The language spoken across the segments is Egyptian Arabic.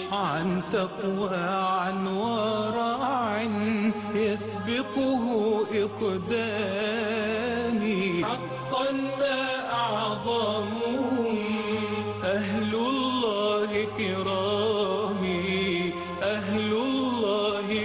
عن تقوى عن ورع يسبقه إقدامي حقا ما أعظمهم أهل الله كرامي أهل الله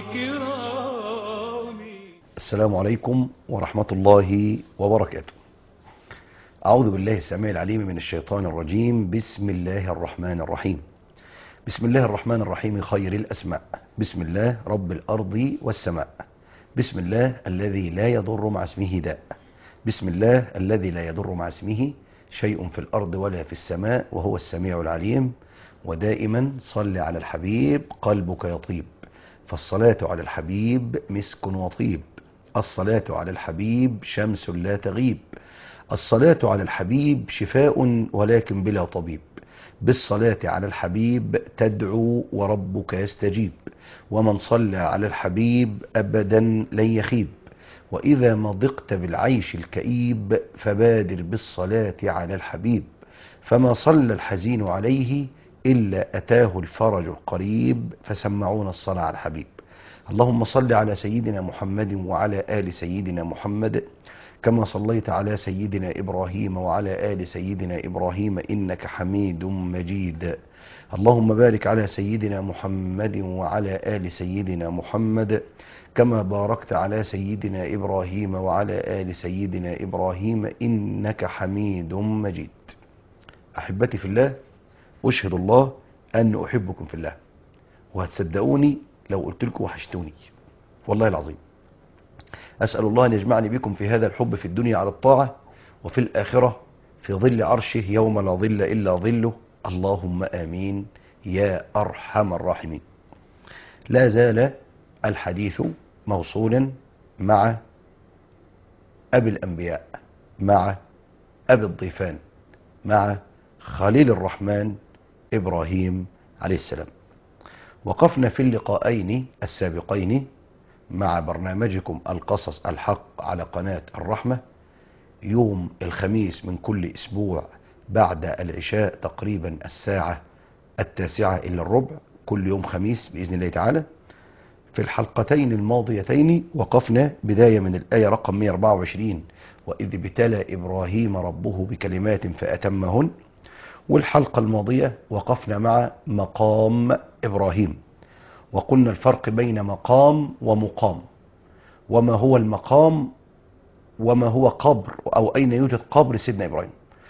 كرامي السلام عليكم ورحمة الله وبركاته أعوذ بالله السميع العليم من الشيطان الرجيم بسم الله الرحمن الرحيم بسم الله الرحمن الرحيم خير الأسماء بسم الله رب الأرض والسماء بسم الله الذي لا يضر مع اسمه داء بسم الله الذي لا يضر مع اسمه شيء في الأرض ولا في السماء وهو السميع العليم ودائما صل على الحبيب قلبك يطيب فالصلاة على الحبيب مسك وطيب الصلاة على الحبيب شمس لا تغيب الصلاة على الحبيب شفاء ولكن بلا طبيب بالصلاة على الحبيب تدعو وربك يستجيب ومن صلى على الحبيب أبدا لن يخيب وإذا ما ضقت بالعيش الكئيب فبادر بالصلاة على الحبيب فما صلى الحزين عليه إلا أتاه الفرج القريب فسمعون الصلاة على الحبيب اللهم صل على سيدنا محمد وعلى آل سيدنا محمد كما صليت على سيدنا إبراهيم وعلى آل سيدنا إبراهيم إنك حميد مجيد اللهم بارك على سيدنا محمد وعلى آل سيدنا محمد كما باركت على سيدنا إبراهيم وعلى آل سيدنا إبراهيم إنك حميد مجيد أحبتي في الله أشهد الله أن أحبكم في الله وهتصدقوني لو قلت لكم وحشتوني والله العظيم أسأل الله أن يجمعني بكم في هذا الحب في الدنيا على الطاعة وفي الآخرة في ظل عرشه يوم لا ظل إلا ظله اللهم آمين يا أرحم الراحمين لا زال الحديث موصولا مع أبي الأنبياء مع أبي الضيفان مع خليل الرحمن إبراهيم عليه السلام وقفنا في اللقاءين السابقين مع برنامجكم القصص الحق على قناة الرحمة يوم الخميس من كل أسبوع بعد العشاء تقريبا الساعة التاسعة إلى الربع كل يوم خميس بإذن الله تعالى في الحلقتين الماضيتين وقفنا بداية من الآية رقم 124 وإذ ابتلى إبراهيم ربه بكلمات فأتمهن والحلقة الماضية وقفنا مع مقام إبراهيم وقلنا الفرق بين مقام ومقام وما هو المقام وما هو قبر أو أين يوجد قبر سيدنا إبراهيم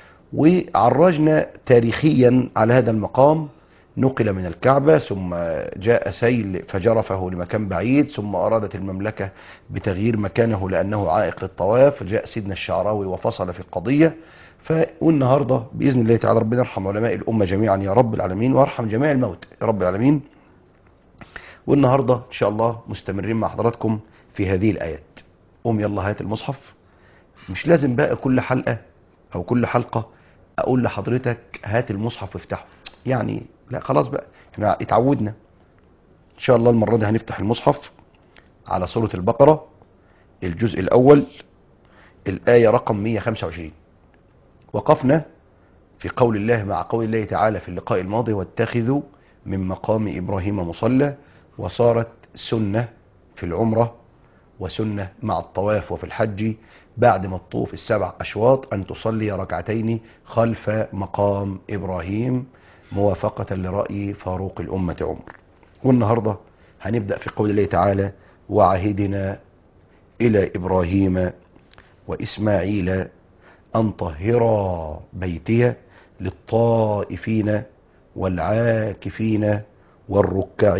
وعرجنا تاريخيا على هذا المقام نقل من الكعبة ثم جاء سيل فجرفه لمكان بعيد ثم أرادت المملكة بتغيير مكانه لأنه عائق للطواف جاء سيدنا الشعراوي وفصل في القضية والنهاردة بإذن الله تعالى ربنا يرحم علماء الأمة جميعا يا رب العالمين ويرحم جميع الموت يا رب العالمين والنهاردة إن شاء الله مستمرين مع حضراتكم في هذه الآيات قوم يلا هات المصحف مش لازم بقى كل حلقة أو كل حلقة أقول لحضرتك هات المصحف وافتحه يعني لا خلاص بقى احنا اتعودنا إن شاء الله المرة دي هنفتح المصحف على سورة البقرة الجزء الأول الآية رقم 125 وقفنا في قول الله مع قول الله تعالى في اللقاء الماضي واتخذوا من مقام إبراهيم مصلى وصارت سنة في العمرة وسنة مع الطواف وفي الحج بعد ما تطوف السبع أشواط أن تصلي ركعتين خلف مقام إبراهيم موافقة لرأي فاروق الأمة عمر والنهاردة هنبدأ في قول الله تعالى وعهدنا إلى إبراهيم وإسماعيل أن طهرا بيتي للطائفين والعاكفين والركع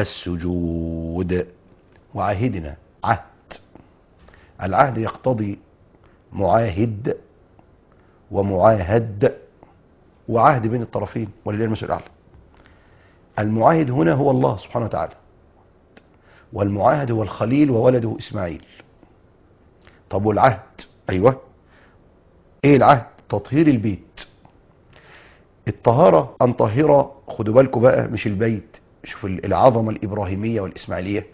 السجود وعهدنا عهد العهد يقتضي معاهد ومعاهد وعهد بين الطرفين ولله المثل الأعلى المعاهد هنا هو الله سبحانه وتعالى والمعاهد هو الخليل وولده إسماعيل طب والعهد أيوة ايه العهد تطهير البيت الطهارة أن طهر خدوا بالكم بقى مش البيت شوف العظمة الإبراهيمية والإسماعيلية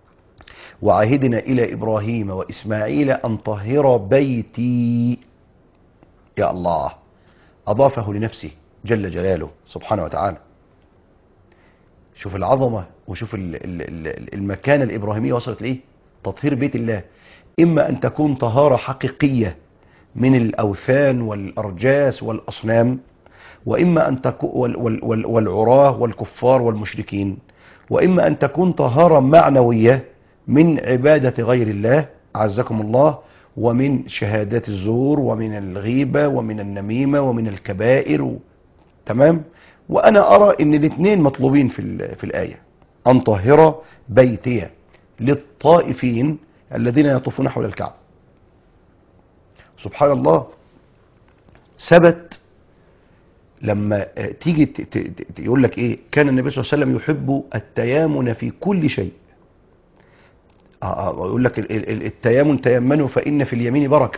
وعهدنا إلى إبراهيم وإسماعيل أن طهر بيتي يا الله أضافه لنفسه جل جلاله سبحانه وتعالى شوف العظمة وشوف ال- ال- ال- المكانة الإبراهيمية وصلت لإيه تطهير بيت الله إما أن تكون طهارة حقيقية من الأوثان والأرجاس والأصنام وإما أن تكون وال وال وال والعراه والكفار والمشركين وإما أن تكون طهارة معنوية من عبادة غير الله عزكم الله ومن شهادات الزور ومن الغيبة ومن النميمة ومن الكبائر و... تمام وأنا أرى أن الاثنين مطلوبين في, ال- في الآية أن طهر بيتي للطائفين الذين يطوفون حول الكعبة سبحان الله ثبت لما آه، تيجي ت- ت- ت- يقول لك ايه كان النبي صلى الله عليه وسلم يحب التيامن في كل شيء آه، آه، يقول لك ال- ال- التيامن تيمنوا فإن في اليمين بركة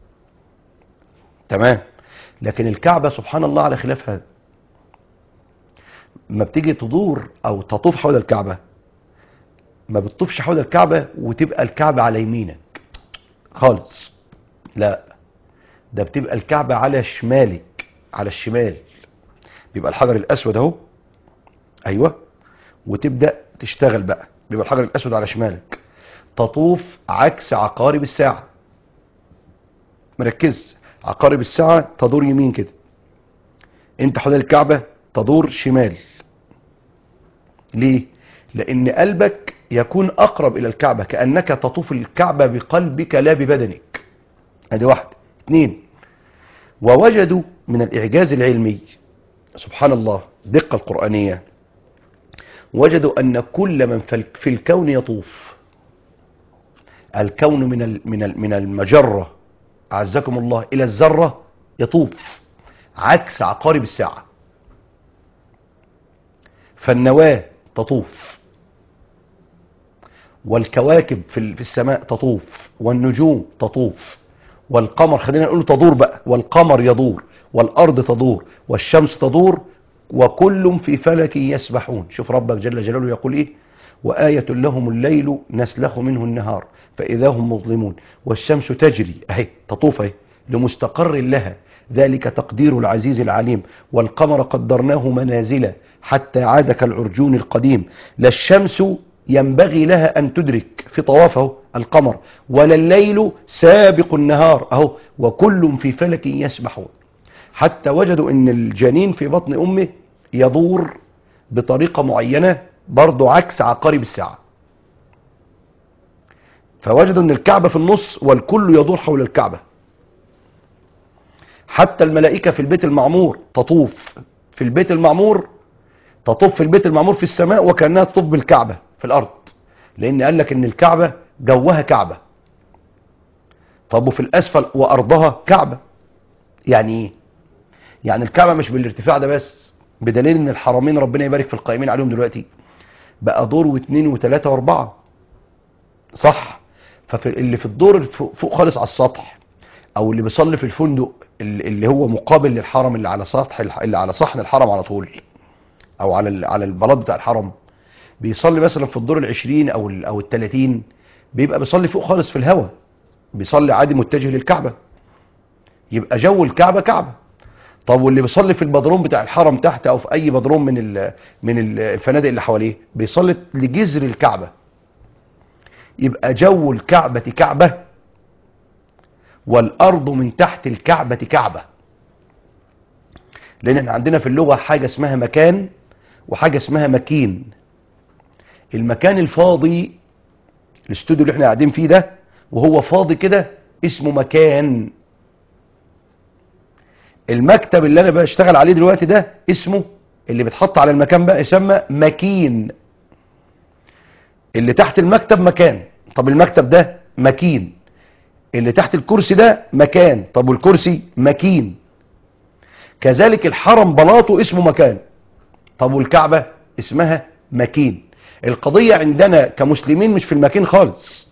تمام لكن الكعبة سبحان الله على خلاف هذا ما بتيجي تدور او تطوف حول الكعبة ما بتطوفش حول الكعبة وتبقى الكعبة على يمينك خالص لا ده بتبقى الكعبة على شمالك على الشمال بيبقى الحجر الاسود اهو ايوه وتبدا تشتغل بقى بيبقى الحجر الاسود على شمالك تطوف عكس عقارب الساعه مركز عقارب الساعه تدور يمين كده انت حول الكعبه تدور شمال ليه لان قلبك يكون اقرب الى الكعبه كانك تطوف الكعبه بقلبك لا ببدنك ادي واحده اثنين ووجدوا من الاعجاز العلمي سبحان الله دقة القرآنية وجدوا أن كل من في الك- في الكون يطوف الكون من ال- من ال- من المجرة أعزكم الله إلى الذرة يطوف عكس عقارب الساعة فالنواة تطوف والكواكب في ال- في السماء تطوف والنجوم تطوف والقمر خلينا نقول تدور بقى والقمر يدور والأرض تدور والشمس تدور وكل في فلك يسبحون شوف ربك جل جلاله يقول إيه وآية لهم الليل نسلخ منه النهار فإذا هم مظلمون والشمس تجري أهي تطوف أهي لمستقر لها ذلك تقدير العزيز العليم والقمر قدرناه منازل حتى عاد كالعرجون القديم لا الشمس ينبغي لها أن تدرك في طوافه القمر ولا الليل سابق النهار أهو وكل في فلك يسبحون حتى وجدوا ان الجنين في بطن امه يدور بطريقة معينة برضو عكس عقارب الساعة فوجدوا ان الكعبة في النص والكل يدور حول الكعبة حتى الملائكة في البيت المعمور تطوف في البيت المعمور تطوف في البيت المعمور في السماء وكأنها تطوف بالكعبة في الأرض لأن قال لك ان الكعبة جوها كعبة طب وفي الأسفل وأرضها كعبة يعني ايه يعني الكعبة مش بالارتفاع ده بس بدليل ان الحرمين ربنا يبارك في القائمين عليهم دلوقتي بقى دور واثنين وثلاثة واربعة صح ففي اللي في الدور الفوق- فوق خالص على السطح او اللي بيصلي في الفندق اللي اللي هو مقابل للحرم اللي على سطح الح- اللي على صحن الحرم على طول او على ال- على البلاط بتاع الحرم بيصلي مثلا في الدور العشرين او ال او التلاتين بيبقى بيصلي فوق خالص في الهواء بيصلي عادي متجه للكعبة يبقى جو الكعبة كعبة طب واللي بيصلي في البدروم بتاع الحرم تحت او في اي بدروم من ال من ال- الفنادق اللي حواليه بيصلي لجذر الكعبة يبقى جو الكعبة كعبة والارض من تحت الكعبة كعبة لان احنا عندنا في اللغة حاجة اسمها مكان وحاجة اسمها مكين المكان الفاضي الاستوديو اللي احنا قاعدين فيه ده وهو فاضي كده اسمه مكان المكتب اللي انا بشتغل عليه دلوقتي ده اسمه اللي بيتحط على المكان بقى يسمى مكين اللي تحت المكتب مكان طب المكتب ده مكين اللي تحت الكرسي ده مكان طب والكرسي مكين كذلك الحرم بلاطه اسمه مكان طب والكعبة اسمها مكين القضية عندنا كمسلمين مش في المكين خالص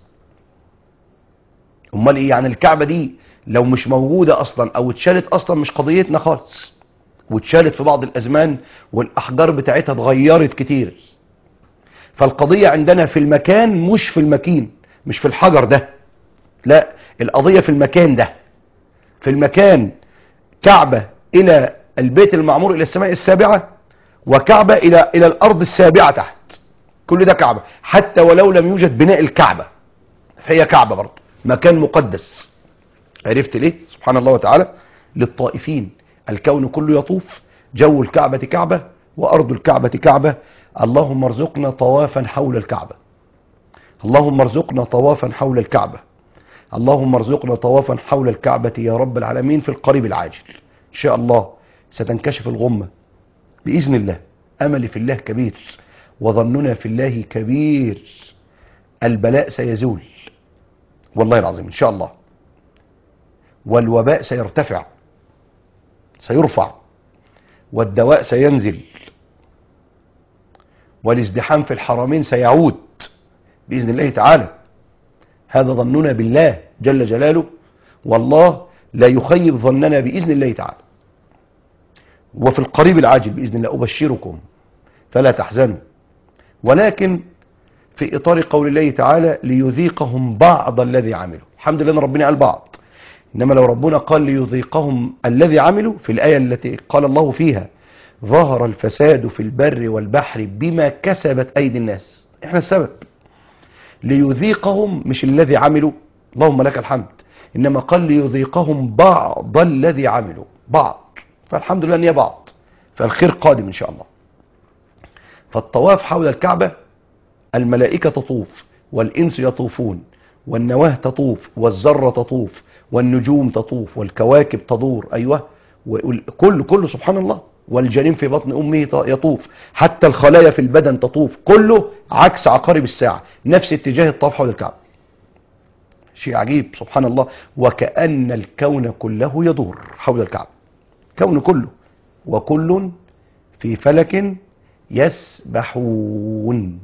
امال ايه يعني الكعبة دي لو مش موجودة اصلا او اتشالت اصلا مش قضيتنا خالص واتشالت في بعض الازمان والاحجار بتاعتها اتغيرت كتير فالقضية عندنا في المكان مش في المكين مش في الحجر ده لا القضية في المكان ده في المكان كعبة الى البيت المعمور الى السماء السابعة وكعبة إلى إلى الأرض السابعة تحت كل ده كعبة حتى ولو لم يوجد بناء الكعبة فهي كعبة برضه مكان مقدس عرفت ليه سبحان الله وتعالى للطائفين الكون كله يطوف جو الكعبة كعبة وأرض الكعبة كعبة اللهم ارزقنا طوافا حول الكعبة اللهم ارزقنا طوافا حول الكعبة اللهم ارزقنا طوافا حول الكعبة يا رب العالمين في القريب العاجل إن شاء الله ستنكشف الغمة بإذن الله أملي في الله كبير وظننا في الله كبير البلاء سيزول والله العظيم إن شاء الله والوباء سيرتفع سيرفع والدواء سينزل والازدحام في الحرمين سيعود بإذن الله تعالى هذا ظننا بالله جل جلاله والله لا يخيب ظننا بإذن الله تعالى وفي القريب العاجل بإذن الله أبشركم فلا تحزنوا ولكن في إطار قول الله تعالى ليذيقهم بعض الذي عملوا الحمد لله أن ربنا قال بعض إنما لو ربنا قال ليذيقهم الذي عملوا في الآية التي قال الله فيها ظهر الفساد في البر والبحر بما كسبت أيدي الناس إحنا السبب ليذيقهم مش الذي عملوا اللهم لك الحمد إنما قال ليذيقهم بعض الذي عملوا بعض فالحمد لله أن هي بعض فالخير قادم إن شاء الله فالطواف حول الكعبة الملائكة تطوف والإنس يطوفون والنواه تطوف والذرة تطوف والنجوم تطوف والكواكب تدور أيوة كل كله سبحان الله والجنين في بطن أمه يطوف حتى الخلايا في البدن تطوف كله عكس عقارب الساعة نفس اتجاه الطواف حول الكعبة شيء عجيب سبحان الله وكأن الكون كله يدور حول الكعبة كون كله وكل في فلك يسبحون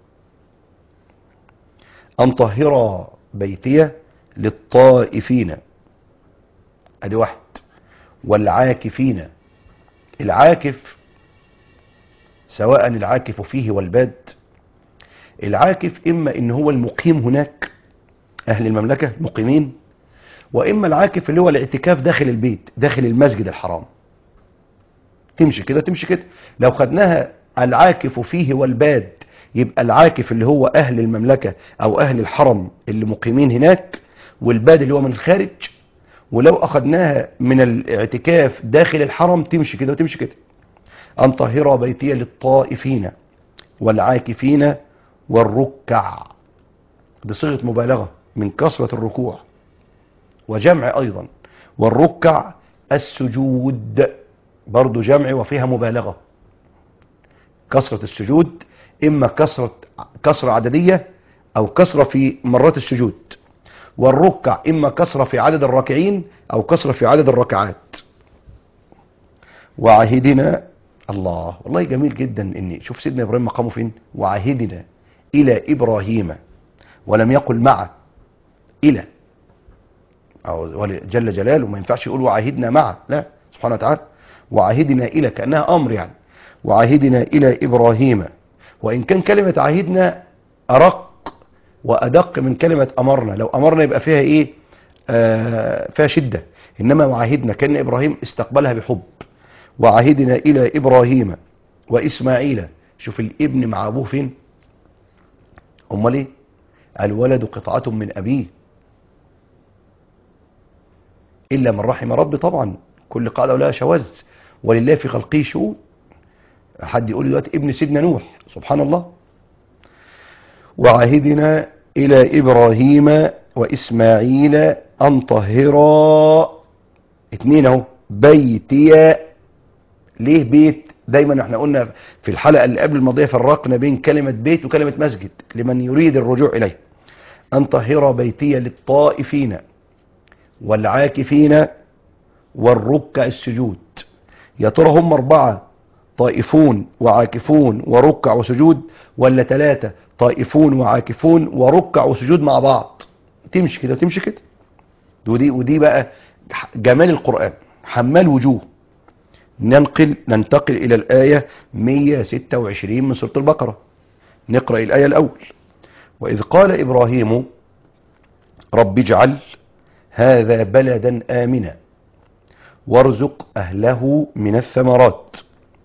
أن طهر بيتي للطائفين ادي واحد والعاكفين العاكف سواء العاكف فيه والباد العاكف إما إن هو المقيم هناك أهل المملكة مقيمين وإما العاكف اللي هو الاعتكاف داخل البيت داخل المسجد الحرام تمشي كده تمشي كده لو خدناها العاكف فيه والباد يبقى العاكف اللي هو أهل المملكة أو أهل الحرم اللي مقيمين هناك والباد اللي هو من الخارج ولو أخذناها من الاعتكاف داخل الحرم تمشي كده وتمشي كده أن طهر بيتي للطائفين والعاكفين والركع دي صيغة مبالغة من كثرة الركوع وجمع أيضا والركع السجود برضو جمع وفيها مبالغة كثرة السجود إما كثرة كثرة عددية أو كثرة في مرات السجود والركع إما كثرة في عدد الراكعين أو كثرة في عدد الركعات وعهدنا الله والله جميل جدا إني شوف سيدنا إبراهيم مقامه فين وعهدنا إلى إبراهيم ولم يقل مع إلى أو جل جلاله ما ينفعش يقول وعهدنا مع لا سبحانه وتعالى وعهدنا إلى كأنها أمر يعني وعهدنا إلى إبراهيم وإن كان كلمة عهدنا أرق وأدق من كلمة أمرنا لو أمرنا يبقى فيها إيه آه فيها شدة إنما وعهدنا كان إبراهيم استقبلها بحب وعهدنا إلى إبراهيم وإسماعيل شوف الابن مع أبوه فين أمال إيه الولد قطعة من أبيه إلا من رحم ربي طبعا كل قاعدة لها شواذ ولله في خلقه شؤون حد يقول لي دلوقتي ابن سيدنا نوح سبحان الله وعهدنا إلى إبراهيم وإسماعيل أن طهرا اتنين اهو بيتي ليه بيت دايما احنا قلنا في الحلقة اللي قبل الماضية فرقنا بين كلمة بيت وكلمة مسجد لمن يريد الرجوع إليه أن طهر بيتي للطائفين والعاكفين والركع السجود يا ترى هم أربعة طائفون وعاكفون وركع وسجود ولا ثلاثة طائفون وعاكفون وركع وسجود مع بعض تمشي كده وتمشي كده ودي ودي بقى جمال القرآن حمال وجوه ننقل ننتقل إلى الآية 126 من سورة البقرة نقرأ الآية الأول وإذ قال إبراهيم رب اجعل هذا بلدا آمنا وارزق أهله من الثمرات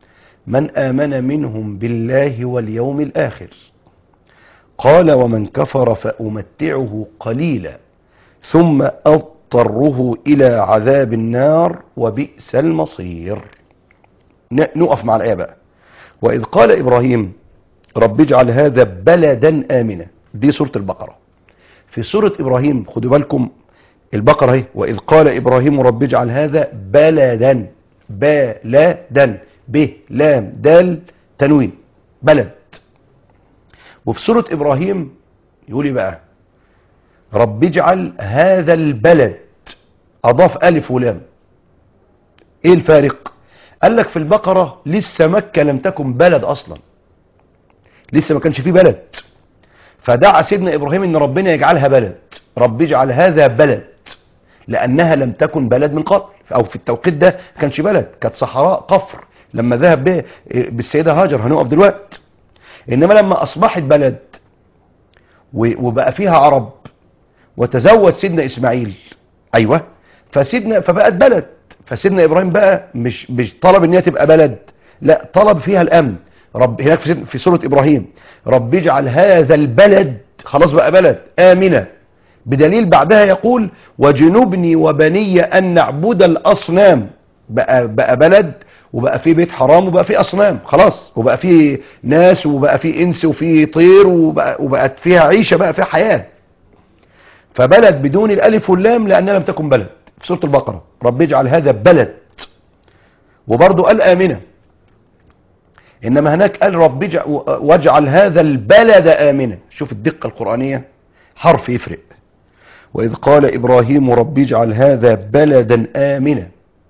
من آمن منهم بالله واليوم الآخر قال ومن كفر فأمتعه قليلا ثم أضطره إلى عذاب النار وبئس المصير ن- نقف مع الآية بقى وإذ قال إبراهيم رب اجعل هذا بلدا آمنا دي سورة البقرة في سورة إبراهيم خدوا بالكم البقرة اهي وإذ قال إبراهيم رب اجعل هذا بلدا بلدا ب لام دال تنوين بلد وفي سورة إبراهيم يقول إيه بقى رب اجعل هذا البلد أضاف ألف ولام إيه الفارق قال لك في البقرة لسه مكة لم تكن بلد أصلا لسه ما كانش فيه بلد فدعا سيدنا إبراهيم أن ربنا يجعلها بلد رب اجعل هذا بلد لأنها لم تكن بلد من قبل أو في التوقيت ده ما كانش بلد كانت صحراء قفر لما ذهب به بالسيدة هاجر هنقف دلوقتي إنما لما أصبحت بلد و- وبقى فيها عرب وتزوج سيدنا إسماعيل أيوة فسيدنا فبقت بلد فسيدنا إبراهيم بقى مش مش طلب إن هي تبقى بلد لا طلب فيها الأمن رب هناك في, سيد- في سورة إبراهيم رب اجعل هذا البلد خلاص بقى بلد آمنة بدليل بعدها يقول وجنبني وبني أن نعبد الأصنام بقى, بقى بلد وبقى فيه بيت حرام وبقى فيه أصنام خلاص وبقى فيه ناس وبقى فيه إنس وفيه طير وبقى وبقت فيها عيشة بقى فيها حياة فبلد بدون الألف واللام لأنها لم تكن بلد في سورة البقرة رب اجعل هذا بلد وبرضه قال آمنة إنما هناك قال رب اجعل واجعل هذا البلد آمنا شوف الدقة القرآنية حرف يفرق وإذ قال إبراهيم رب اجعل هذا بلدا آمنا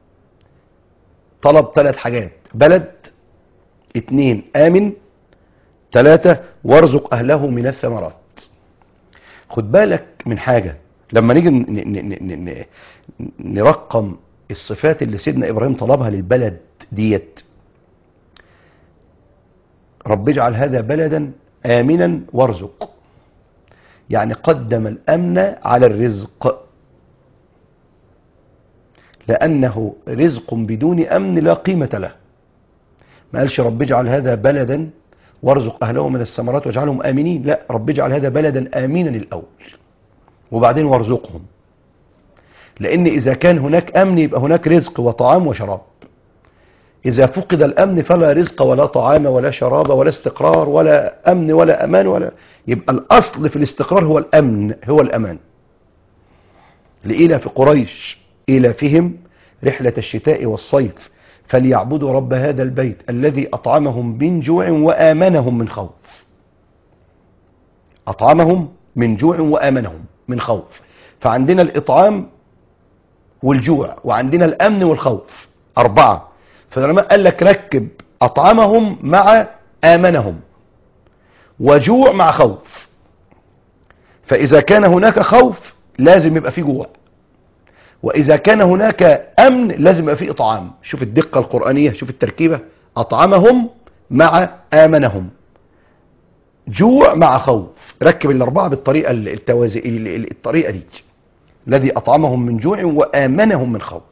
طلب ثلاث حاجات بلد اتنين آمن ثلاثة وارزق أهله من الثمرات خد بالك من حاجة لما نيجي ن- ن- ن- ن- نرقم الصفات اللي سيدنا إبراهيم طلبها للبلد ديت رب اجعل هذا بلدا آمنا وارزق يعني قدم الأمن على الرزق لأنه رزق بدون أمن لا قيمة له ما قالش رب اجعل هذا بلدا وارزق أهله من الثمرات واجعلهم آمنين لا رب اجعل هذا بلدا آمنا الأول وبعدين وارزقهم لأن إذا كان هناك أمن يبقى هناك رزق وطعام وشراب إذا فقد الأمن فلا رزق ولا طعام ولا شراب ولا استقرار ولا أمن ولا أمان ولا يبقى الأصل في الاستقرار هو الأمن هو الأمان لإلى في قريش إلى فهم رحلة الشتاء والصيف فليعبدوا رب هذا البيت الذي أطعمهم من جوع وآمنهم من خوف أطعمهم من جوع وآمنهم من خوف فعندنا الإطعام والجوع وعندنا الأمن والخوف أربعة فالعلماء قال لك ركب أطعمهم مع آمنهم وجوع مع خوف فإذا كان هناك خوف لازم يبقى فيه جوع وإذا كان هناك أمن لازم يبقى فيه إطعام شوف الدقة القرآنية شوف التركيبة أطعمهم مع آمنهم جوع مع خوف ركب الأربعة بالطريقة التوازي الطريقة دي الذي أطعمهم من جوع وآمنهم من خوف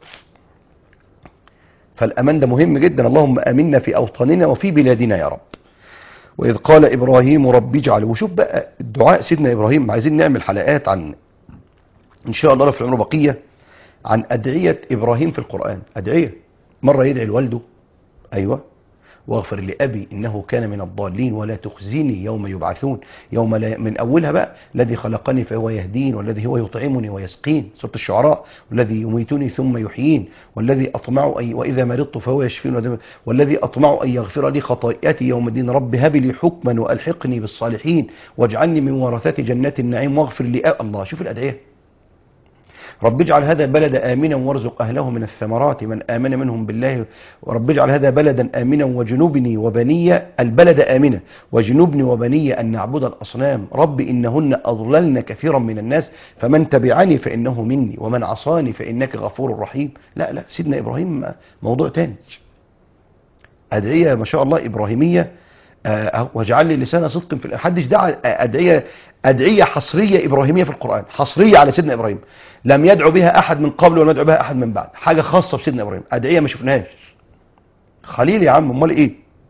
فالأمان ده مهم جدا اللهم آمنا في أوطاننا وفي بلادنا يا رب وإذ قال إبراهيم رب اجعل وشوف بقى الدعاء سيدنا إبراهيم عايزين نعمل حلقات عن إن شاء الله لو في العمر بقية عن أدعية إبراهيم في القرآن أدعية مرة يدعي لوالده أيوة واغفر لأبي إنه كان من الضالين ولا تخزني يوم يبعثون يوم لا من أولها بقى الذي خلقني فهو يهدين والذي هو يطعمني ويسقين سورة الشعراء والذي يميتني ثم يحيين والذي أطمع أي وإذا مرضت فهو يشفين والذي أطمع أن يغفر لي خطيئتي يوم الدين رب هب لي حكما وألحقني بالصالحين واجعلني من ورثة جنات النعيم واغفر لي الله شوف الأدعية رب اجعل هذا البلد آمنا وارزق أهله من الثمرات من آمن منهم بالله ورب اجعل هذا بلدا آمنا وجنوبني وبني البلد آمنة وجنوبني وبني أن نعبد الأصنام رب إنهن أضللن كثيرا من الناس فمن تبعني فإنه مني ومن عصاني فإنك غفور رحيم لا لا سيدنا إبراهيم موضوع تاني أدعية ما شاء الله إبراهيمية آه واجعل لي لسان صدق في حدش دعا أدعية أدعية حصرية إبراهيمية في القرآن حصرية على سيدنا إبراهيم لم يدعو بها أحد من قبل ولم يدعو بها أحد من بعد حاجة خاصة بسيدنا إبراهيم أدعية ما شفناهاش خليل يا عم امال إيه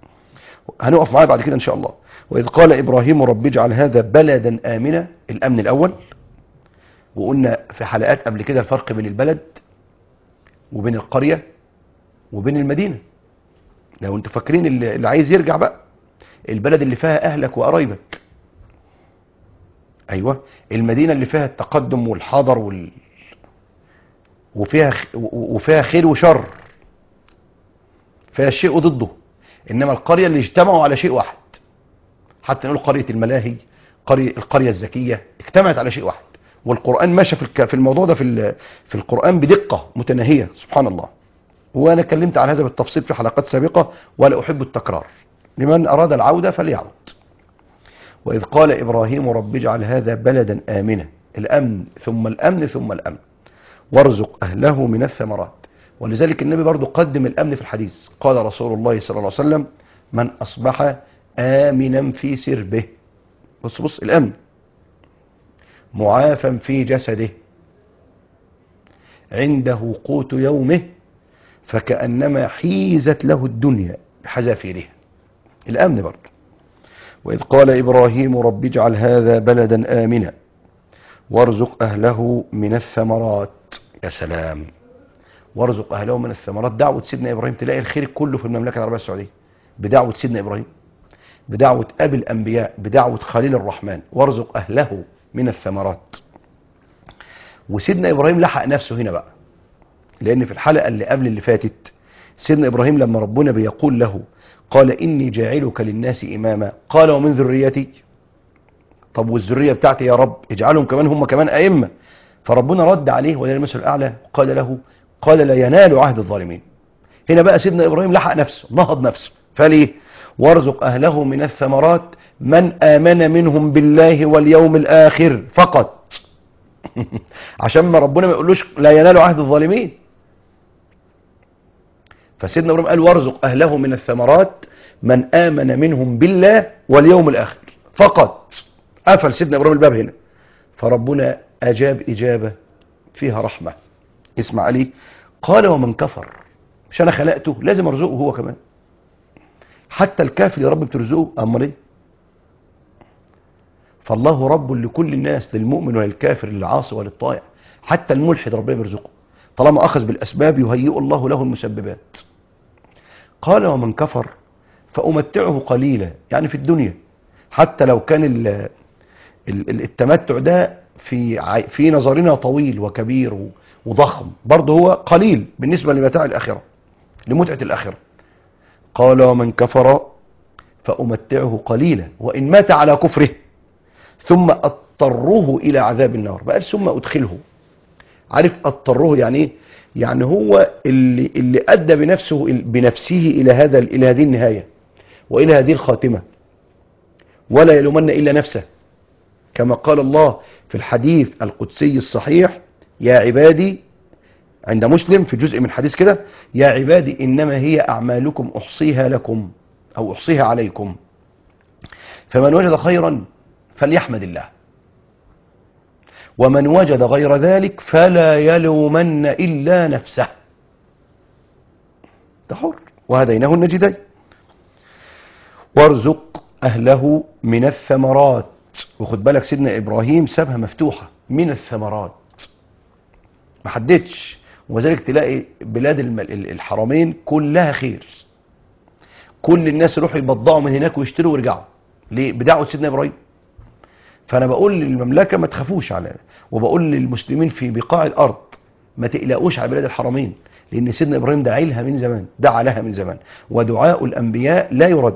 هنقف معاه بعد كده ان شاء الله واذ قال ابراهيم رب اجعل هذا بلدا امنا الامن الاول وقلنا في حلقات قبل كده الفرق بين البلد وبين القريه وبين المدينه لو انتوا فاكرين اللي اللي عايز يرجع بقى البلد اللي فيها اهلك وقرايبك ايوه المدينه اللي فيها التقدم والحضر وال وفيها خ... و- وفيها خير وشر فيها الشيء وضده انما القريه اللي اجتمعوا على شيء واحد حتى نقول قريه الملاهي قريه القريه الذكيه اجتمعت على شيء واحد والقران ماشى في الك... في الموضوع ده في ال... في القران بدقه متناهيه سبحان الله وانا اتكلمت عن هذا بالتفصيل في حلقات سابقه ولا احب التكرار لمن اراد العوده فليعود واذ قال ابراهيم رب اجعل هذا بلدا امنا الامن ثم الامن ثم الامن وارزق اهله من الثمرات ولذلك النبي برضو قدم الامن في الحديث قال رسول الله صلى الله عليه وسلم من اصبح امنا في سربه بص بص الامن معافا في جسده عنده قوت يومه فكأنما حيزت له الدنيا بحذافيرها الأمن برضه وإذ قال إبراهيم رب اجعل هذا بلدا آمنا وارزق أهله من الثمرات يا سلام وارزق أهله من الثمرات دعوة سيدنا إبراهيم تلاقي الخير كله في المملكة العربية السعودية بدعوة سيدنا إبراهيم بدعوة أبي الأنبياء بدعوة خليل الرحمن وارزق أهله من الثمرات وسيدنا إبراهيم لحق نفسه هنا بقى لأن في الحلقة اللي قبل اللي فاتت سيدنا إبراهيم لما ربنا بيقول له قال إني جاعلك للناس إماما قال ومن ذريتي طب والذرية بتاعتي يا رب اجعلهم كمان هم كمان أئمة فربنا رد عليه ولله المثل الأعلى قال له قال لا ينال عهد الظالمين هنا بقى سيدنا إبراهيم لحق نفسه نهض نفسه فليه وارزق أهله من الثمرات من آمن منهم بالله واليوم الآخر فقط عشان ما ربنا ما يقولوش لا ينال عهد الظالمين فسيدنا ابراهيم قال وارزق اهله من الثمرات من امن منهم بالله واليوم الاخر فقط قفل سيدنا ابراهيم الباب هنا فربنا اجاب اجابه فيها رحمه اسمع عليه قال ومن كفر مش انا خلقته لازم ارزقه هو كمان حتى الكافر يا رب بترزقه امال ايه فالله رب لكل الناس للمؤمن وللكافر للعاصي وللطائع حتى الملحد ربنا بيرزقه طالما اخذ بالاسباب يهيئ الله له المسببات قال ومن كفر فامتعه قليلا يعني في الدنيا حتى لو كان ال ال ال- التمتع ده في عي- في نظرنا طويل وكبير و- وضخم برضه هو قليل بالنسبه لمتاع الاخره لمتعه الاخره قال ومن كفر فامتعه قليلا وان مات على كفره ثم اضطره الى عذاب النار بقى ثم ادخله عارف اضطره يعني ايه يعني هو اللي اللي ادى بنفسه بنفسه الى هذا الى هذه النهايه والى هذه الخاتمه ولا يلومن الا نفسه كما قال الله في الحديث القدسي الصحيح يا عبادي عند مسلم في جزء من حديث كده يا عبادي انما هي اعمالكم احصيها لكم او احصيها عليكم فمن وجد خيرا فليحمد الله ومن وجد غير ذلك فلا يلومن إلا نفسه ده حر وهديناه النجدين وارزق أهله من الثمرات وخد بالك سيدنا إبراهيم سابها مفتوحة من الثمرات ما حددش وذلك تلاقي بلاد الم- ال- الحرمين كلها خير كل الناس يروحوا يبضعوا من هناك ويشتروا ويرجعوا ليه بدعوة سيدنا إبراهيم فانا بقول للمملكه ما تخافوش على وبقول للمسلمين في بقاع الارض ما تقلقوش على بلاد الحرمين لان سيدنا ابراهيم دعا لها من زمان دعا لها من زمان ودعاء الانبياء لا يرد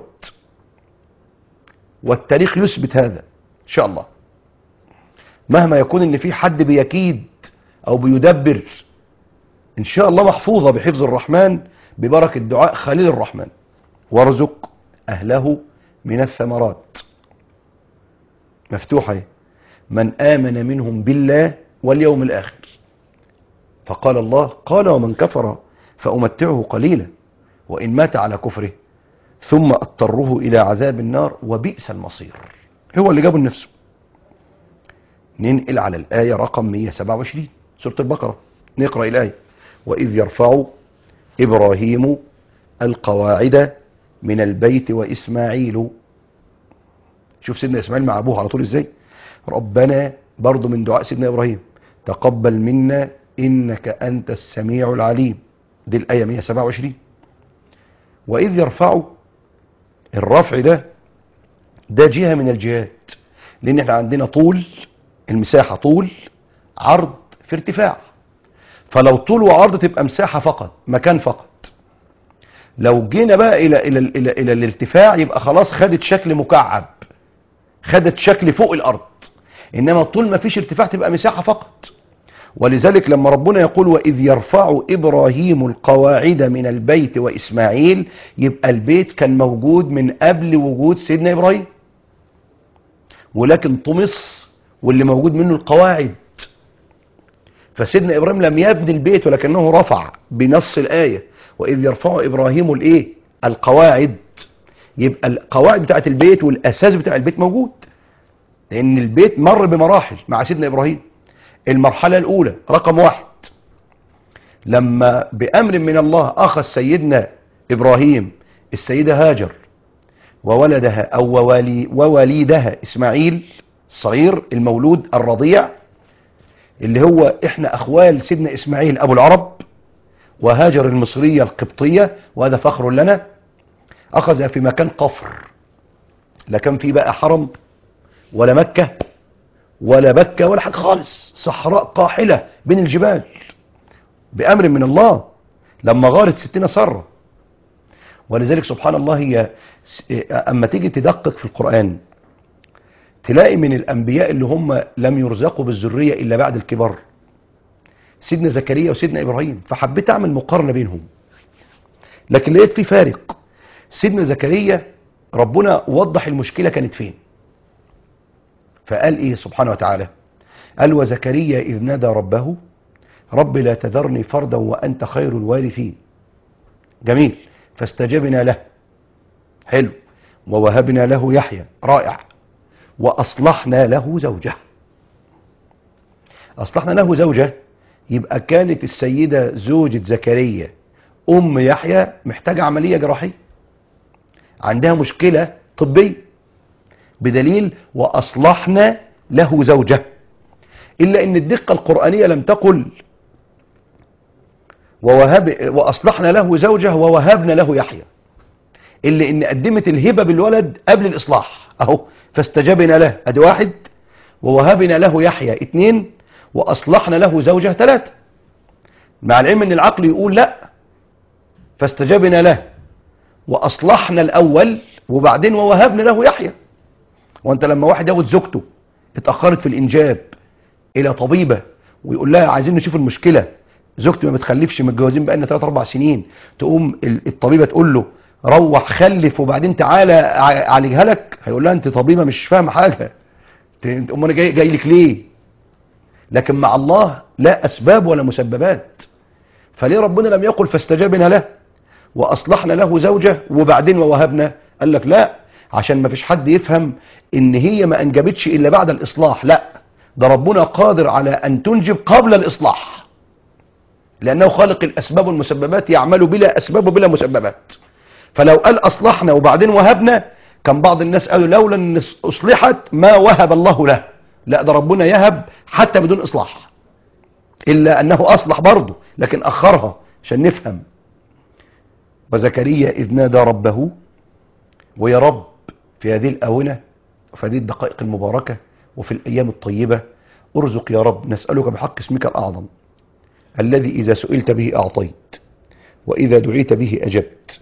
والتاريخ يثبت هذا ان شاء الله مهما يكون ان في حد بيكيد او بيدبر ان شاء الله محفوظه بحفظ الرحمن ببركه دعاء خليل الرحمن وارزق اهله من الثمرات مفتوحة اهي. من آمن منهم بالله واليوم الآخر فقال الله قال ومن كفر فأمتعه قليلا وإن مات على كفره ثم أضطره إلى عذاب النار وبئس المصير هو اللي جابه لنفسه ننقل على الآية رقم 127 سورة البقرة نقرأ الآية وإذ يرفع إبراهيم القواعد من البيت وإسماعيل شوف سيدنا إسماعيل مع أبوه على طول إزاي ربنا برضو من دعاء سيدنا إبراهيم تقبل منا إنك أنت السميع العليم دي الآية 127 وإذ يرفع الرفع ده ده جهة من الجهات لأن احنا عندنا طول المساحة طول عرض في ارتفاع فلو طول وعرض تبقى مساحة فقط مكان فقط لو جينا بقى إلى, إلى, إلى, إلى الارتفاع يبقى خلاص خدت شكل مكعب خدت شكل فوق الأرض إنما طول ما فيش ارتفاع تبقى مساحة فقط ولذلك لما ربنا يقول وإذ يرفع إبراهيم القواعد من البيت وإسماعيل يبقى البيت كان موجود من قبل وجود سيدنا إبراهيم ولكن طمس واللي موجود منه القواعد فسيدنا إبراهيم لم يبني البيت ولكنه رفع بنص الآية وإذ يرفع إبراهيم الإيه القواعد يبقى القواعد بتاعت البيت والأساس بتاع البيت موجود لأن البيت مر بمراحل مع سيدنا إبراهيم المرحلة الأولى رقم واحد لما بأمر من الله أخذ سيدنا إبراهيم السيدة هاجر وولدها أو ووالي ووليدها إسماعيل الصغير المولود الرضيع اللي هو إحنا أخوال سيدنا إسماعيل أبو العرب وهاجر المصرية القبطية وهذا فخر لنا أخذ في مكان قفر لا كان في بقى حرم ولا مكة ولا بكة ولا حاجة خالص صحراء قاحلة بين الجبال بأمر من الله لما غارت ستنا سرة ولذلك سبحان الله هي أما تيجي تدقق في القرآن تلاقي من الأنبياء اللي هم لم يرزقوا بالذرية إلا بعد الكبر سيدنا زكريا وسيدنا إبراهيم فحبيت أعمل مقارنة بينهم لكن لقيت في فارق سيدنا زكريا ربنا وضح المشكلة كانت فين فقال إيه سبحانه وتعالى قال وزكريا إذ نادى ربه رب لا تذرني فردا وأنت خير الوارثين جميل فاستجبنا له حلو ووهبنا له يحيى رائع وأصلحنا له زوجه أصلحنا له زوجه يبقى كانت السيدة زوجة زكريا أم يحيى محتاجة عملية جراحية عندها مشكلة طبية بدليل وأصلحنا له زوجه إلا أن الدقة القرآنية لم تقل ووهب وأصلحنا له زوجه ووهبنا له يحيى إلا أن قدمت الهبة بالولد قبل الإصلاح أهو فاستجبنا له أدي واحد ووهبنا له يحيى اتنين وأصلحنا له زوجه ثلاثة مع العلم أن العقل يقول لا فاستجبنا له وأصلحنا الأول وبعدين ووهبنا له يحيى وانت لما واحد ياخد زوجته اتأخرت في الإنجاب إلى طبيبة ويقول لها عايزين نشوف المشكلة زوجتي ما بتخلفش متجوزين بقالنا 3 4 سنين تقوم الطبيبة تقول له روح خلف وبعدين تعالى اعالجها لك هيقول لها انت طبيبة مش فاهمه حاجة تقوم انا جاي, جاي لك ليه لكن مع الله لا أسباب ولا مسببات فليه ربنا لم يقل فاستجابنا له وأصلحنا له زوجة وبعدين ووهبنا قال لك لا عشان ما فيش حد يفهم ان هي ما انجبتش الا بعد الاصلاح لا ده ربنا قادر على ان تنجب قبل الاصلاح لانه خالق الاسباب والمسببات يعمل بلا اسباب وبلا مسببات فلو قال اصلحنا وبعدين وهبنا كان بعض الناس قالوا لولا ان اصلحت ما وهب الله له لا ده ربنا يهب حتى بدون اصلاح الا انه اصلح برضه لكن اخرها عشان نفهم وزكريا اذ نادى ربه ويا رب في هذه الآونة وفي هذه الدقائق المباركة وفي الأيام الطيبة ارزق يا رب نسألك بحق اسمك الأعظم الذي إذا سئلت به أعطيت وإذا دعيت به أجبت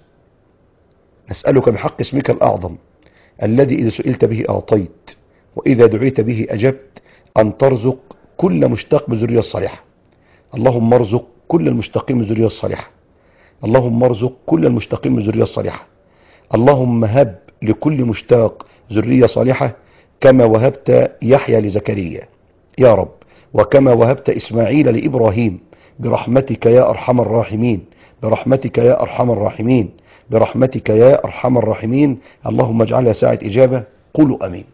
نسألك بحق اسمك الأعظم الذي إذا سئلت به أعطيت وإذا دعيت به أجبت أن ترزق كل مشتاق بذرية الصالحة اللهم ارزق كل المشتاقين بذرية الصالحة اللهم ارزق كل المشتاقين بذرية الصالحة اللهم هب لكل مشتاق ذرية صالحة كما وهبت يحيى لزكريا يا رب وكما وهبت إسماعيل لإبراهيم برحمتك يا أرحم الراحمين برحمتك يا أرحم الراحمين برحمتك يا أرحم الراحمين اللهم اجعلها ساعة إجابة قولوا أمين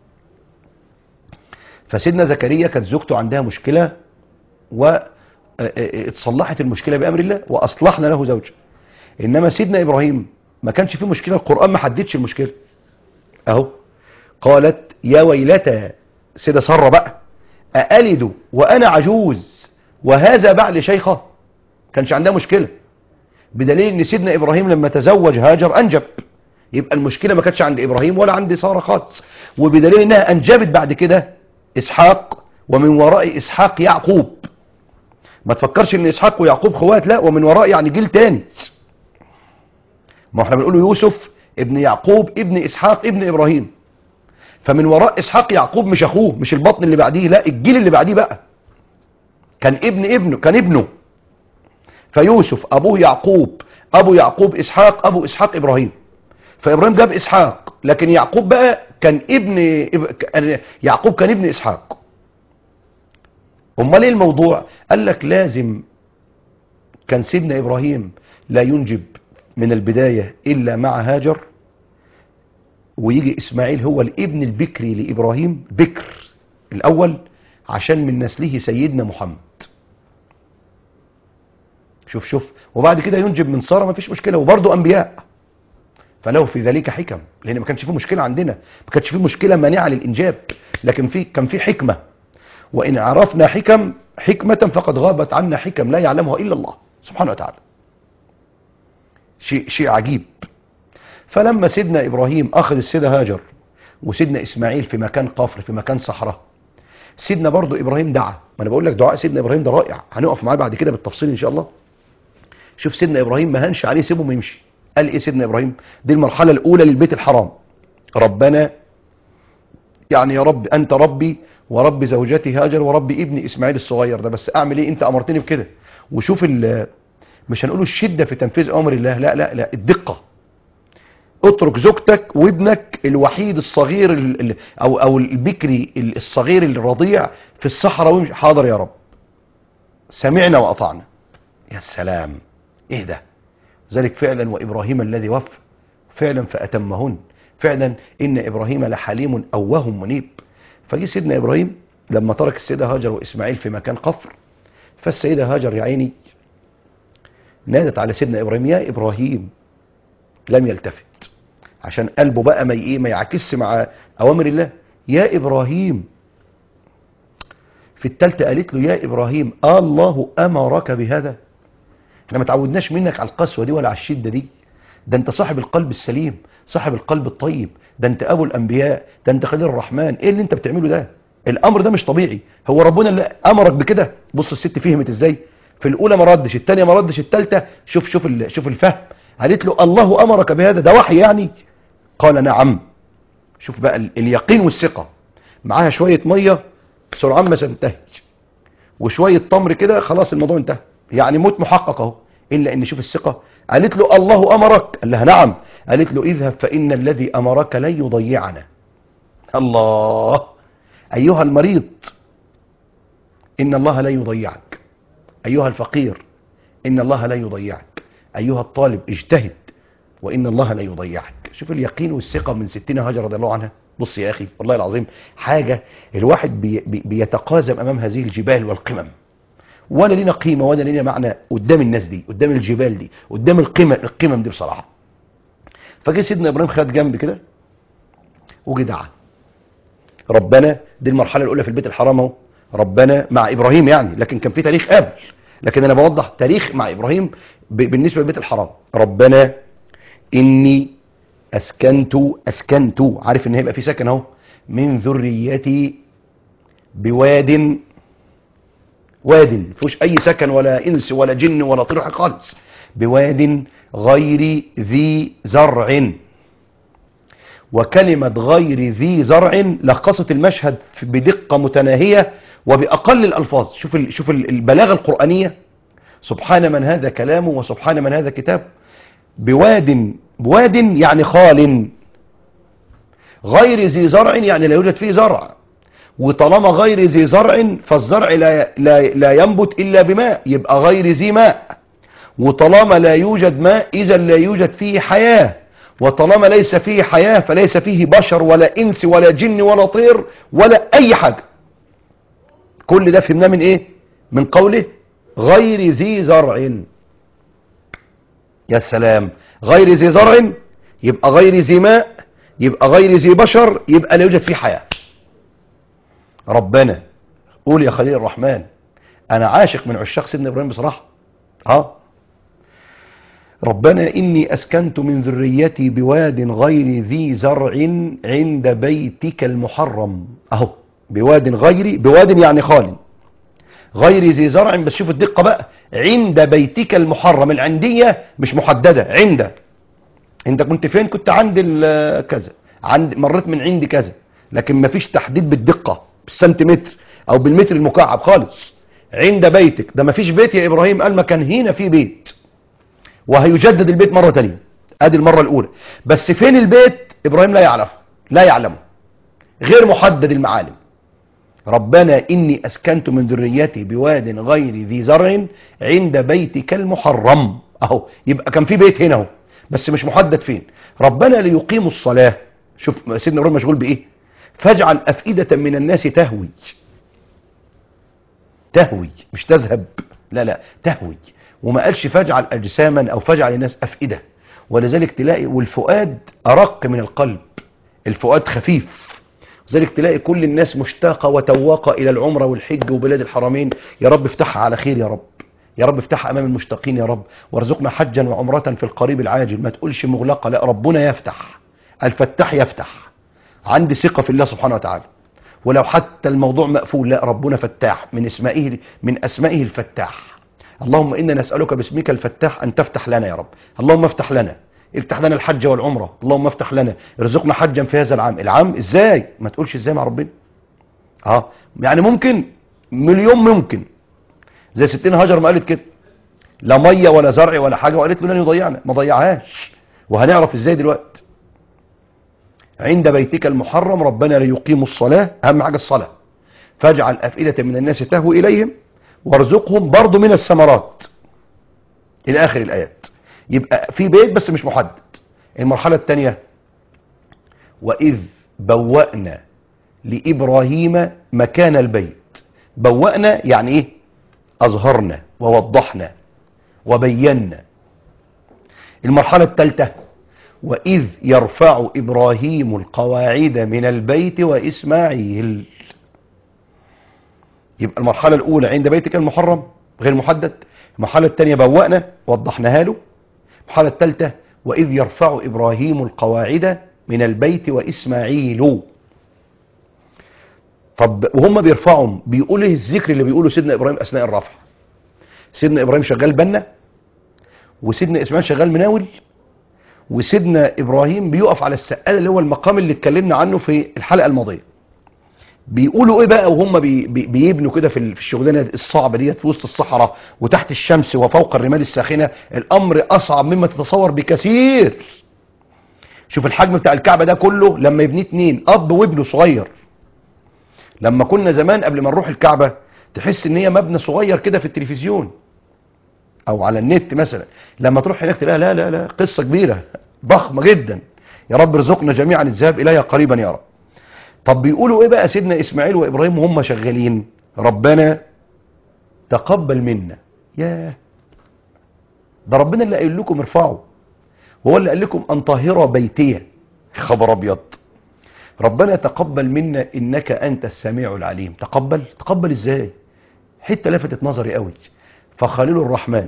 فسيدنا زكريا كانت زوجته عندها مشكلة واتصلحت المشكلة بأمر الله وأصلحنا له زوجه إنما سيدنا إبراهيم ما كانش فيه مشكلة القرآن ما حددش المشكلة اهو قالت يا ويلتى سيدة سارة بقى أألد وأنا عجوز وهذا بعل شيخة كانش عندها مشكلة بدليل ان سيدنا ابراهيم لما تزوج هاجر انجب يبقى المشكلة ما كانتش عند ابراهيم ولا عند سارة خالص وبدليل انها انجبت بعد كده اسحاق ومن وراء اسحاق يعقوب ما تفكرش ان اسحاق ويعقوب خوات لا ومن وراء يعني جيل تاني ما احنا بنقول يوسف ابن يعقوب ابن اسحاق ابن ابراهيم فمن وراء اسحاق يعقوب مش اخوه مش البطن اللي بعديه لا الجيل اللي بعديه بقى كان ابن ابنه كان ابنه فيوسف ابوه يعقوب ابو يعقوب اسحاق ابو اسحاق ابراهيم فابراهيم جاب اسحاق لكن يعقوب بقى كان ابن كان- يعقوب كان ابن اسحاق امال ايه الموضوع قال لك لازم كان سيدنا ابراهيم لا ينجب من البداية الا مع هاجر ويجي اسماعيل هو الابن البكري لابراهيم بكر الاول عشان من نسله سيدنا محمد شوف شوف وبعد كده ينجب من ساره ما فيش مشكله وبرضه انبياء فله في ذلك حكم لان ما كانش فيه مشكله عندنا ما كانش فيه مشكله مانعه للانجاب لكن في كان في حكمه وان عرفنا حكم حكمه فقد غابت عنا حكم لا يعلمها الا الله سبحانه وتعالى شيء شيء عجيب فلما سيدنا ابراهيم اخذ السيده هاجر وسيدنا اسماعيل في مكان قفر في مكان صحراء سيدنا برضو ابراهيم دعا ما انا بقول لك دعاء سيدنا ابراهيم ده رائع هنقف معاه بعد كده بالتفصيل ان شاء الله شوف سيدنا ابراهيم ما هنش عليه سيبه ما يمشي قال ايه سيدنا ابراهيم دي المرحله الاولى للبيت الحرام ربنا يعني يا رب انت ربي ورب زوجتي هاجر ورب ابني اسماعيل الصغير ده بس اعمل ايه انت امرتني بكده وشوف ال- مش هنقوله الشده في تنفيذ امر الله لا لا لا الدقه اترك زوجتك وابنك الوحيد الصغير ال- ال- او او البكري ال- الصغير الرضيع في الصحراء ويمشي حاضر يا رب سمعنا واطعنا يا سلام ايه ده ذلك فعلا وابراهيم الذي وفى فعلا فاتمهن فعلا ان ابراهيم لحليم اواه منيب فجي سيدنا ابراهيم لما ترك السيده هاجر واسماعيل في مكان قفر فالسيده هاجر يا عيني نادت على سيدنا ابراهيم يا ابراهيم لم يلتفت عشان قلبه بقى ما ايه ما يعكسش مع اوامر الله يا ابراهيم في التالتة قالت له يا ابراهيم آه الله امرك بهذا احنا ما تعودناش منك على القسوه دي ولا على الشده دي ده انت صاحب القلب السليم صاحب القلب الطيب ده انت ابو الانبياء ده انت خليل الرحمن ايه اللي انت بتعمله ده الامر ده مش طبيعي هو ربنا اللي امرك بكده بص الست فهمت ازاي في الاولى ما ردش الثانيه ما ردش الثالثه شوف شوف ال- شوف الفهم قالت له الله امرك بهذا ده وحي يعني قال نعم شوف بقى ال- اليقين والثقه معاها شويه ميه سرعان ما تنتهي وشويه تمر كده خلاص الموضوع انتهى يعني موت محقق اهو الا ان شوف الثقه قالت له الله امرك قال لها نعم قالت له اذهب فان الذي امرك لن يضيعنا الله ايها المريض ان الله لا يضيعك ايها الفقير ان الله لا يضيعك ايها الطالب اجتهد وان الله لا يضيعك شوف اليقين والثقه من ستين هاجر رضي الله عنها بص يا اخي والله العظيم حاجه الواحد بي بي بيتقازم امام هذه الجبال والقمم ولا لنا قيمه ولا لنا معنى قدام الناس دي قدام الجبال دي قدام القمم القمم دي بصراحه فجه سيدنا ابراهيم خد جنب كده وجه دعا ربنا دي المرحله الاولى في البيت الحرام اهو ربنا مع ابراهيم يعني لكن كان في تاريخ قبل لكن انا بوضح تاريخ مع ابراهيم ب- بالنسبه للبيت الحرام ربنا اني اسكنت اسكنت عارف ان هيبقى في سكن اهو من ذريتي بواد واد مفيهوش اي سكن ولا انس ولا جن ولا طير حاجة خالص بواد غير ذي زرع وكلمة غير ذي زرع لخصت المشهد في- بدقة متناهية وبأقل الألفاظ شوف ال- شوف ال- البلاغة القرآنية سبحان من هذا كلامه وسبحان من هذا كتابه بواد بواد يعني خال غير ذي زرع يعني لا يوجد فيه زرع وطالما غير ذي زرع فالزرع لا, لا, لا ينبت إلا بماء يبقى غير ذي ماء وطالما لا يوجد ماء إذا لا يوجد فيه حياة وطالما ليس فيه حياة فليس فيه بشر ولا إنس ولا جن ولا طير ولا أي حاجة كل ده فهمناه من إيه من قوله غير ذي زرع يا سلام غير ذي زرع يبقى غير ذي ماء يبقى غير ذي بشر يبقى لا يوجد فيه حياة ربنا قول يا خليل الرحمن انا عاشق من عشاق سيدنا ابراهيم بصراحة اه ربنا إني أسكنت من ذريتي بواد غير ذي زرع عند بيتك المحرم أهو بواد غير بواد يعني خالي غير ذي زرع بس شوف الدقة بقى عند بيتك المحرم العندية مش محددة عند انت كنت فين كنت عند ال- كذا عند مريت من عندي كذا لكن مفيش تحديد بالدقة بالسنتيمتر او بالمتر المكعب خالص عند بيتك ده مفيش بيت يا ابراهيم قال ما كان هنا في بيت وهيجدد البيت مرة تانية ادي المرة الاولى بس فين البيت ابراهيم لا يعرف لا يعلمه غير محدد المعالم ربنا إني أسكنت من ذريتي بواد غير ذي زرع عند بيتك المحرم أهو يبقى كان في بيت هنا اهو بس مش محدد فين ربنا ليقيموا الصلاة شوف سيدنا إبراهيم مشغول بإيه فاجعل أفئدة من الناس تهوي تهوي مش تذهب لا لا تهوي وما قالش فاجعل أجساما أو فاجعل الناس أفئدة ولذلك تلاقي والفؤاد أرق من القلب الفؤاد خفيف لذلك تلاقي كل الناس مشتاقة وتواقة إلى العمرة والحج وبلاد الحرمين يا رب افتحها على خير يا رب يا رب افتحها أمام المشتاقين يا رب وارزقنا حجا وعمرة في القريب العاجل ما تقولش مغلقة لا ربنا يفتح الفتاح يفتح عندي ثقة في الله سبحانه وتعالى ولو حتى الموضوع مقفول لا ربنا فتاح من اسمائه من اسمائه الفتاح اللهم انا نسالك باسمك الفتاح ان تفتح لنا يا رب اللهم افتح لنا افتح لنا الحج والعمره اللهم افتح لنا ارزقنا حجا في هذا العام العام ازاي ما تقولش ازاي مع ربنا اه يعني ممكن مليون ممكن زي ستين هاجر ما قالت كده لا ميه ولا زرع ولا حاجه وقالت له لن يضيعنا ما ضيعهاش وهنعرف ازاي دلوقتي عند بيتك المحرم ربنا ليقيموا الصلاة أهم حاجة الصلاة فاجعل أفئدة من الناس تهوي إليهم وارزقهم برضو من الثمرات إلى آخر الآيات يبقى في بيت بس مش محدد المرحلة الثانية وإذ بوأنا لإبراهيم مكان البيت بوأنا يعني إيه أظهرنا ووضحنا وبينا المرحلة الثالثة وإذ يرفع إبراهيم القواعد من البيت وإسماعيل يبقى المرحلة الأولى عند بيتك المحرم غير محدد المرحلة الثانية بوأنا وضحناها له المرحلة الثالثة وإذ يرفع إبراهيم القواعد من البيت وإسماعيل طب وهم بيرفعهم بيقول ايه الذكر اللي بيقوله سيدنا إبراهيم أثناء الرفع سيدنا إبراهيم شغال بنا وسيدنا إسماعيل شغال مناول وسيدنا ابراهيم بيقف على السقاله اللي هو المقام اللي اتكلمنا عنه في الحلقه الماضيه بيقولوا ايه بقى وهم بي بي بيبنوا كده في في الشغلانه الصعبه ديت في وسط الصحراء وتحت الشمس وفوق الرمال الساخنه الامر اصعب مما تتصور بكثير شوف الحجم بتاع الكعبه ده كله لما يبنيه اتنين اب وابنه صغير لما كنا زمان قبل ما نروح الكعبه تحس ان هي مبنى صغير كده في التلفزيون او على النت مثلا لما تروح هناك تلاقي لا لا لا قصة كبيرة ضخمة جدا يا رب ارزقنا جميعا الذهاب اليها قريبا يا رب طب بيقولوا ايه بقى سيدنا اسماعيل وابراهيم وهم شغالين ربنا تقبل منا ياه ده ربنا اللي قايل لكم ارفعوا وهو اللي قال لكم ان طهر بيتي خبر ابيض ربنا تقبل منا انك انت السميع العليم تقبل تقبل ازاي حته لفتت نظري قوي فخليل الرحمن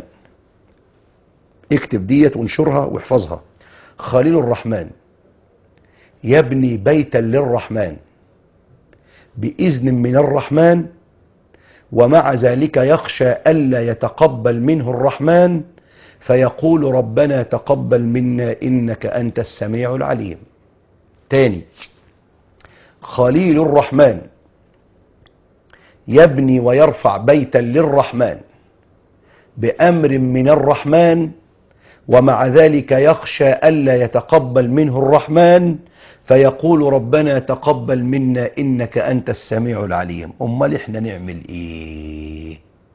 اكتب ديت وانشرها واحفظها خليل الرحمن يبني بيتا للرحمن بإذن من الرحمن ومع ذلك يخشى ألا يتقبل منه الرحمن فيقول ربنا تقبل منا إنك أنت السميع العليم تاني خليل الرحمن يبني ويرفع بيتا للرحمن بأمر من الرحمن ومع ذلك يخشى ألا يتقبل منه الرحمن فيقول ربنا تقبل منا إنك أنت السميع العليم أمال إحنا نعمل إيه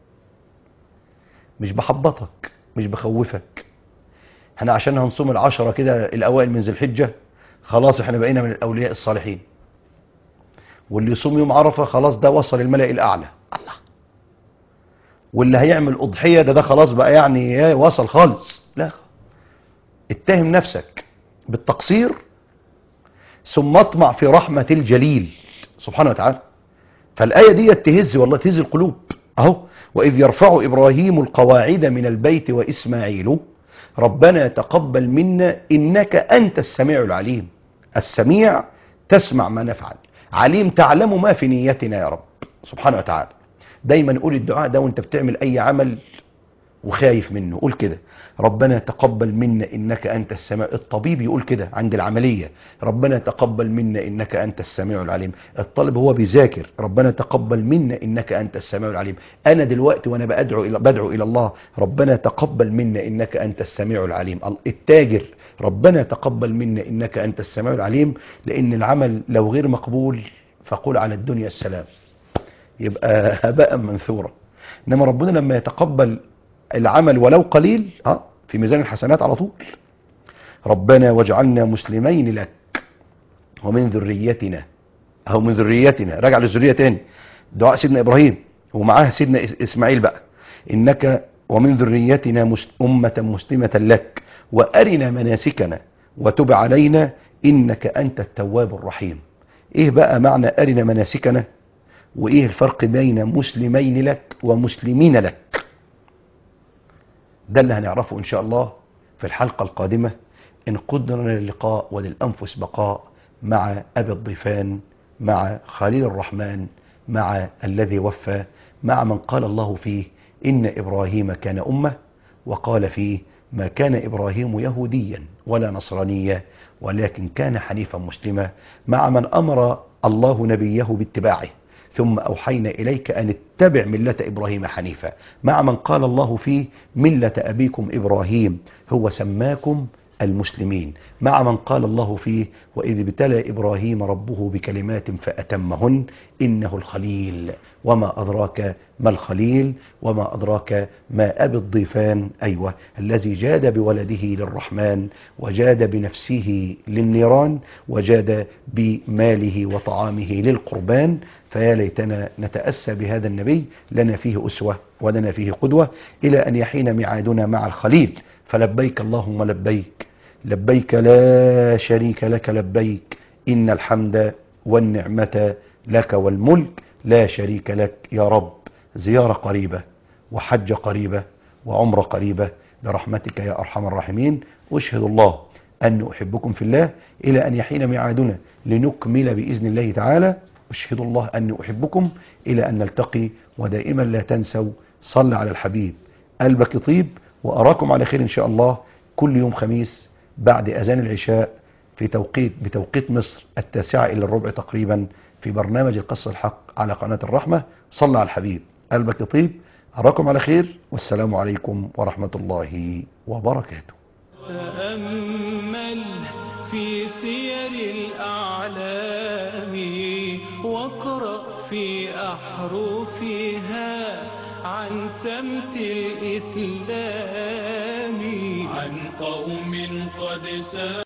مش بحبطك مش بخوفك احنا عشان هنصوم العشرة كده الأوائل من ذي الحجة خلاص احنا بقينا من الأولياء الصالحين واللي يصوم يوم عرفة خلاص ده وصل الملأ الأعلى الله واللي هيعمل أضحية ده ده خلاص بقى يعني ايه وصل خالص لا اتهم نفسك بالتقصير ثم اطمع في رحمة الجليل سبحانه وتعالى فالآية دي تهز والله تهز القلوب اهو وإذ يرفع إبراهيم القواعد من البيت وإسماعيل ربنا تقبل منا إنك أنت السميع العليم السميع تسمع ما نفعل عليم تعلم ما في نيتنا يا رب سبحانه وتعالى دايما قول الدعاء ده وانت بتعمل أي عمل وخايف منه قول كده ربنا تقبل منا إنك أنت السميع الطبيب يقول كده عند العملية ربنا تقبل منا إنك أنت السميع العليم الطالب هو بيذاكر ربنا تقبل منا إنك أنت السميع العليم أنا دلوقتي وأنا بدعو إلى, بدعو إلى الله ربنا تقبل منا إنك أنت السميع العليم التاجر ربنا تقبل منا إنك أنت السميع العليم لأن العمل لو غير مقبول فقول على الدنيا السلام يبقى هباء منثورا إنما ربنا لما يتقبل العمل ولو قليل اه في ميزان الحسنات على طول ربنا واجعلنا مسلمين لك ومن ذريتنا او من ذريتنا راجع للذريه تاني دعاء سيدنا ابراهيم ومعاه سيدنا اسماعيل بقى انك ومن ذريتنا مس- امه مسلمه لك وارنا مناسكنا وتب علينا انك انت التواب الرحيم ايه بقى معنى ارنا مناسكنا وايه الفرق بين مسلمين لك ومسلمين لك ده اللي هنعرفه إن شاء الله في الحلقة القادمة إن قدرنا للقاء وللأنفس بقاء مع أبي الضيفان مع خليل الرحمن مع الذي وفى مع من قال الله فيه إن إبراهيم كان أمة وقال فيه ما كان إبراهيم يهوديا ولا نصرانيا ولكن كان حنيفا مسلما مع من أمر الله نبيه باتباعه ثم أوحينا إليك أن اتبع ملة إبراهيم حنيفا مع من قال الله فيه ملة أبيكم إبراهيم هو سماكم المسلمين مع من قال الله فيه وإذ ابتلى إبراهيم ربه بكلمات فأتمهن إنه الخليل وما أدراك ما الخليل وما أدراك ما أبي الضيفان أيوة الذي جاد بولده للرحمن وجاد بنفسه للنيران وجاد بماله وطعامه للقربان فيا ليتنا نتأسى بهذا النبي لنا فيه أسوة ولنا فيه قدوة إلى أن يحين ميعادنا مع الخليل فلبيك اللهم لبيك لبيك لا شريك لك لبيك إن الحمد والنعمة لك والملك لا شريك لك يا رب زيارة قريبة وحج قريبة وعمرة قريبة برحمتك يا أرحم الراحمين أشهد الله أن أحبكم في الله إلى أن يحين ميعادنا لنكمل بإذن الله تعالى أشهد الله أني أحبكم إلى أن نلتقي ودائما لا تنسوا صل على الحبيب قلبك طيب وأراكم على خير إن شاء الله كل يوم خميس بعد أذان العشاء في توقيت بتوقيت مصر التاسعة إلى الربع تقريبا في برنامج القصة الحق على قناة الرحمة صل على الحبيب قلبك طيب أراكم على خير والسلام عليكم ورحمة الله وبركاته تأمل في سير الأعلام واقرأ في أحرفها عن سمت الإسلام عن قوم قد ساروا